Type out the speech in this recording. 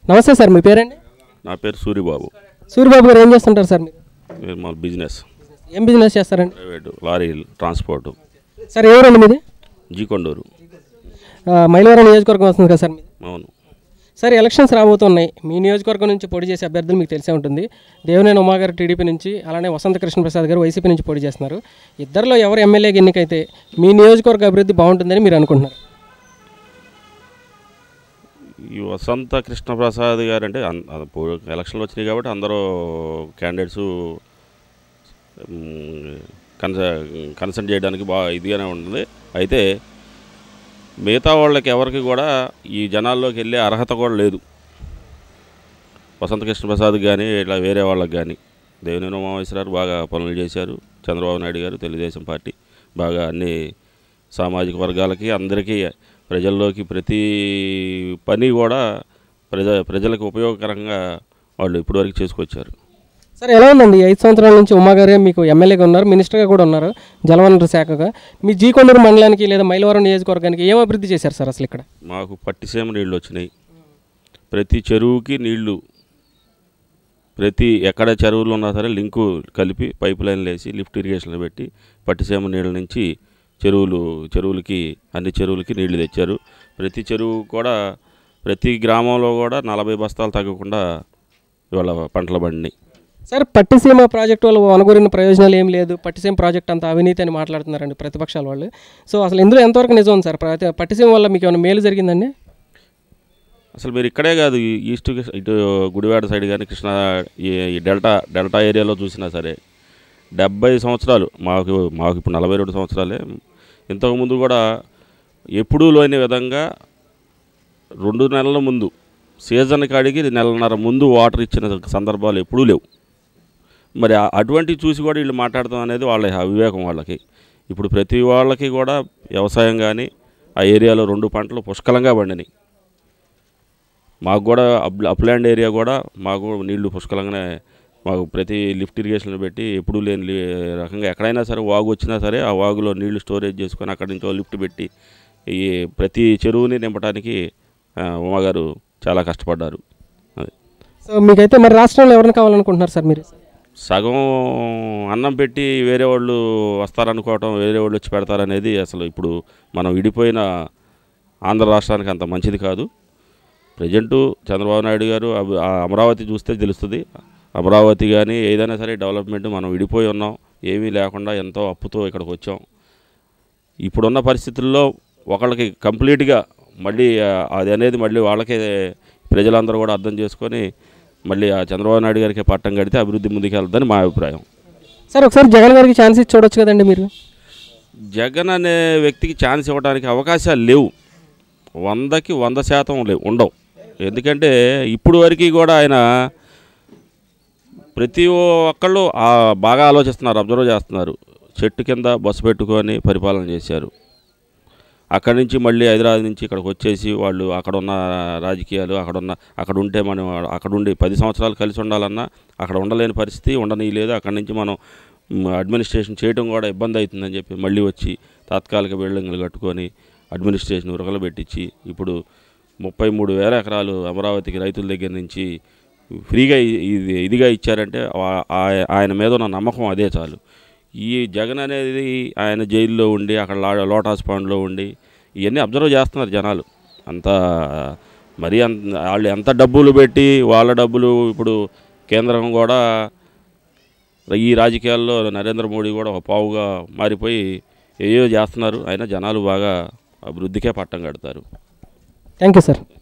నమస్తే సార్ మీ పేరండి నా పేరు సూరిబాబు సూర్యబాబు గారు ఏం చేస్తుంటారు సార్ మీరు నేను మా బిజినెస్ ఏం బిజినెస్ చేస్తారండి ప్రైవేటు లారీ ట్రాన్స్పోర్టు సార్ ఎవరండి మీది జీకొండూరు ఆ, మైలవరం నియోజకవర్గం వస్తుంది కదా సార్ మీది అవును సార్ ఎలక్షన్స్ రాబోతున్నాయి మీ నియోజకవర్గం నుంచి పోటీ చేసే అభ్యర్థులు మీకు తెలిసే ఉంటుంది దేవినేని ఉమా గారు టీడీపీ నుంచి అలానే వసంత కృష్ణ ప్రసాద్ గారు వైసీపీ నుంచి పోటీ చేస్తున్నారు ఇద్దరిలో ఎవరు ఎమ్మెల్యేకి ఎన్నికైతే మీ నియోజకవర్గ అభివృద్ధి బాగుంటుందని మీరు అనుకుంటున్నారు ఈ వసంత కృష్ణప్రసాద్ గారు అంటే అన్- అది పో- ఎలక్షన్లు వచ్చినాయి కాబట్టి అందరూ క్యాండిడేట్స్ కన్స కన్సల్ట్ చేయడానికి బాగా ఇదిగానే ఉంటుంది అయితే మిగతా వాళ్ళకి ఎవరికి కూడా ఈ జనాల్లోకి వెళ్ళే అర్హత కూడా లేదు వసంత కృష్ణప్రసాద్ కానీ ఇట్లా వేరే వాళ్ళకి కానీ దేవినేని ఉమామేశ్వరరావు బాగా పనులు చేశారు చంద్రబాబు నాయుడు గారు తెలుగుదేశం పార్టీ బాగా అన్ని సామాజిక వర్గాలకి అందరికీ ప్రజల్లోకి ప్రతి పని కూడా ప్రజ ప్రజలకు ఉపయోగకరంగా వాళ్ళు ఇప్పటివరకు చేసుకొచ్చారు సార్ ఎలా ఉందండి ఈ ఐదు సంవత్సరాల నుంచి ఉమా గారే మీకు ఎమ్మెల్యేగా ఉన్నారు మినిస్టర్గా కూడా ఉన్నారు జలవనరుల శాఖగా మీ జీకొండూరు మండలానికి లేదా మైలవరం నియోజకవర్గానికి ఏం అభివృద్ధి చేశారు సార్ అసలు ఇక్కడ మాకు పట్టిసీమ నీళ్ళు వచ్చినాయి ప్రతి చెరువుకి నీళ్లు ప్రతి ఎక్కడ చెరువులు ఉన్నా సరే లింకు కలిపి పైప్ లైన్లు వేసి లిఫ్ట్ ఇరిగేషన్లు పెట్టి పట్టిసీమ నీళ్ళ నుంచి చెరువులు చెరువులకి అన్ని చెరువులకి నీళ్లు తెచ్చారు ప్రతి చెరువు కూడా ప్రతి గ్రామంలో కూడా నలభై బస్తాలు తగ్గకుండా ఇవాళ పంటలు పండినాయి సార్ పట్టిసీమ ప్రాజెక్టు వల్ల అనుగురిన ప్రయోజనాలు ఏం లేదు పట్టిసీమ ప్రాజెక్ట్ అంతా అవినీతి అని మాట్లాడుతున్నారండి ప్రతిపక్షాల వాళ్ళు సో అసలు ఇందులో ఎంతవరకు నిజం ఉంది సార్ ప్రతి- పట్టిసీమ వల్ల మీకు ఏమైనా మేలు జరిగిందండి అసలు మీరు ఇక్కడే కాదు ఈ ఈస్ట్ ఇటు గుడివాడ సైడ్ కానీ కృష్ణా ఈ ఈ డెల్టా డెల్టా ఏరియాలో చూసినా సరే డెబ్బై సంవత్సరాలు మాకు మాకు ఇప్పుడు నలభై రెండు సంవత్సరాలే ఇంతకుముందు కూడా ఎప్పుడూ లేని విధంగా రెండు నెలల ముందు సీజన్ కాడికి నెలన్నర ముందు వాటర్ ఇచ్చిన సందర్భాలు ఎప్పుడూ లేవు మరి ఆ- అటువంటివి చూసి కూడా వీళ్ళు మాట్లాడతాం అనేది వాళ్ళ అవివేకం వాళ్ళకి ఇప్పుడు ప్రతి వాళ్ళకి కూడా వ్యవసాయం కానీ ఆ ఏరియాలో రెండు పంటలు పుష్కలంగా పండినాయి మాకు కూడా అప్ అప్లాండ్ ఏరియా కూడా మాకు నీళ్లు పుష్కలంగానే మాకు ప్రతి లిఫ్ట్ ఇరిగేషన్ పెట్టి ఎప్పుడూ లేని లి- రకంగా ఎక్కడైనా సరే వాగు వచ్చినా సరే ఆ వాగులో నీళ్లు స్టోరేజ్ చేసుకొని అక్కడి నుంచి లిఫ్ట్ పెట్టి ఈ ప్రతి చెరువుని నింపడానికి ఆ, ఉమాగారు చాలా కష్టపడ్డారు అది సో మీకైతే మరి రాష్ట్రంలో ఎవరిని కావాలనుకుంటున్నారు సార్ మీరు సగం అన్నం పెట్టి వేరే వాళ్ళు వస్తారనుకోవటం వేరే వాళ్ళు వచ్చి పెడతారనేది అసలు ఇప్పుడు మనం విడిపోయిన ఆంధ్ర రాష్ట్రానికి అంత మంచిది కాదు ప్రజెంటు చంద్రబాబు నాయుడు గారు అబ్- ఆ అమరావతి చూస్తే తెలుస్తుంది అమరావతి కానీ ఏదైనా సరే డెవలప్మెంట్ మనం విడిపోయి ఉన్నాం ఏమీ లేకుండా ఎంతో అప్పుతో ఇక్కడికి వచ్చాం ఇప్పుడున్న పరిస్థితుల్లో ఒకళ్ళకి కంప్లీట్గా మళ్ళీ ఆ, అది అనేది మళ్ళీ వాళ్ళకే ప్రజలందరూ కూడా అర్థం చేసుకొని మళ్ళీ ఆ చంద్రబాబు నాయుడు గారికి పట్టం కడితే అభివృద్ధి ముందుకెళ్తుందని మా అభిప్రాయం సార్ ఒకసారి జగన్ గారికి ఛాన్స్ ఇచ్చి చూడొచ్చు కదండి మీరు జగన్ అనే వ్యక్తికి ఛాన్స్ ఇవ్వడానికి అవకాశాలు లేవు వందకి వంద శాతం లేవు ఉండవు ఎందుకంటే ఇప్పుడు వరకు కూడా ఆయన ప్రతి ఒక్కళ్ళు ఆ బాగా ఆలోచిస్తున్నారు అబ్జర్వ్ చేస్తున్నారు చెట్టు కింద బస్సు పెట్టుకొని పరిపాలన చేశారు అక్కడి నుంచి మళ్ళీ హైదరాబాద్ నుంచి ఇక్కడికి వచ్చేసి వాళ్ళు అక్కడ ఉన్న రాజకీయాలు అక్కడ ఉన్న అక్కడ ఉంటే మనం అక్కడ ఉండి పది సంవత్సరాలు కలిసి ఉండాలన్నా అక్కడ ఉండలేని పరిస్థితి ఉండనీయలేదు అక్కడి నుంచి మనం మ్, అడ్మినిస్ట్రేషన్ చేయడం కూడా ఇబ్బంది అవుతుందని చెప్పి మళ్ళీ వచ్చి తాత్కాలిక బిల్డింగ్లు కట్టుకొని అడ్మినిస్ట్రేషన్ ఉరకలు పెట్టించి ఇప్పుడు ముప్పై మూడు వేల ఎకరాలు అమరావతికి రైతుల దగ్గర నుంచి ఫ్రీగా ఇ- ఇది ఇదిగా ఇచ్చారంటే ఆ- ఆ- ఆయన మీద ఉన్న నమ్మకం అదే చాలు ఈ జగన్ అనేది ఆయన జైల్లో ఉండి అక్కడ లా- లోటస్ పాండ్లో ఉండి ఇవన్నీ అబ్జర్వ్ చేస్తున్నారు జనాలు అంత మరీ అంత వాళ్ళు ఎంత డబ్బులు పెట్టి వాళ్ళ డబ్బులు ఇప్పుడు కేంద్రం కూడా ఈ రాజకీయాల్లో నరేంద్ర మోడీ కూడా ఒక పావుగా మారిపోయి ఏయో చేస్తున్నారు అయినా జనాలు బాగా అభివృద్ధికే పట్టం కడతారు థ్యాంక్ యూ సార్